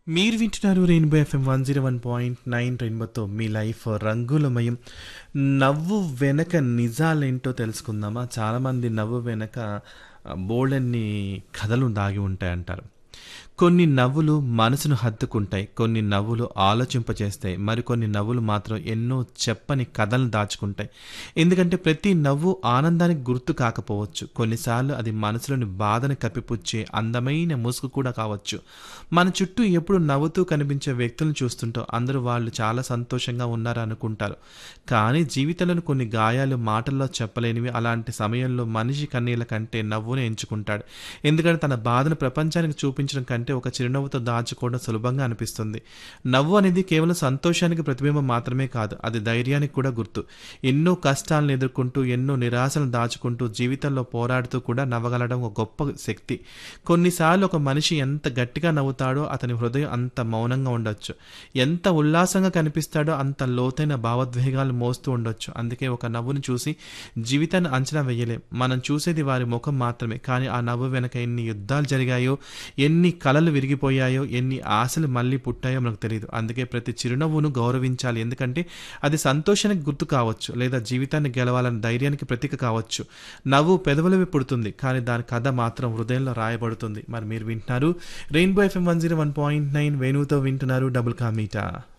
మీరు వింటున్నారు rainbow FM one zero one point nine రెయిన్బోతో మీ లైఫ్ రంగులమయం నవ్వు వెనక నిజాలేంటో తెలుసుకుందామా చాలామంది నవ్వు వెనక బోల్డన్ని కథలు దాగి ఉంటాయి అంటారు కొన్ని నవ్వులు మనసును హత్తుకుంటాయి కొన్ని నవ్వులు ఆలోచింపచేస్తాయి మరికొన్ని నవ్వులు మాత్రం ఎన్నో చెప్పని కథలను దాచుకుంటాయి ఎందుకంటే ప్రతి నవ్వు ఆనందానికి గుర్తు కాకపోవచ్చు కొన్నిసార్లు అది మనసులోని బాధను కప్పిపుచ్చే అందమైన ముసుగు కూడా కావచ్చు మన చుట్టూ ఎప్పుడు నవ్వుతూ కనిపించే వ్యక్తులను చూస్తుంటో అందరూ వాళ్ళు చాలా సంతోషంగా ఉన్నారు అనుకుంటారు కానీ జీవితంలోని కొన్ని గాయాలు మాటల్లో చెప్పలేనివి అలాంటి సమయంలో మనిషి కన్నీళ్ళ కంటే నవ్వును ఎంచుకుంటాడు ఎందుకంటే తన బాధను ప్రపంచానికి చూపించడం కంటే ఒక చిరునవ్వుతో దాచుకోవడం సులభంగా అనిపిస్తుంది నవ్వు అనేది కేవలం సంతోషానికి ప్రతిబింబం మాత్రమే కాదు అది ధైర్యానికి కూడా గుర్తు ఎన్నో కష్టాలను ఎదుర్కొంటూ ఎన్నో నిరాశలను దాచుకుంటూ జీవితంలో పోరాడుతూ కూడా నవ్వగలడం ఒక గొప్ప శక్తి కొన్నిసార్లు ఒక మనిషి ఎంత గట్టిగా నవ్వుతాడో అతని హృదయం అంత మౌనంగా ఉండొచ్చు ఎంత ఉల్లాసంగా కనిపిస్తాడో అంత లోతైన భావోద్వేగాలు మోస్తూ ఉండొచ్చు అందుకే ఒక నవ్వుని చూసి జీవితాన్ని అంచనా వేయలేం మనం చూసేది వారి ముఖం మాత్రమే కానీ ఆ నవ్వు వెనక ఎన్ని యుద్ధాలు జరిగాయో ఎన్ని కలలు విరిగిపోయాయో ఎన్ని ఆశలు మళ్ళీ పుట్టాయో మనకు తెలియదు అందుకే ప్రతి చిరునవ్వును గౌరవించాలి ఎందుకంటే అది సంతోషానికి గుర్తు కావచ్చు లేదా జీవితాన్ని గెలవాలని ధైర్యానికి ప్రతీక కావచ్చు నవ్వు పెదవులవి పుడుతుంది కానీ దాని కథ మాత్రం హృదయంలో రాయబడుతుంది మరి మీరు వింటున్నారు rainbow FM one zero one point nine వేణుతో వింటున్నారు డబుల్ కామీటా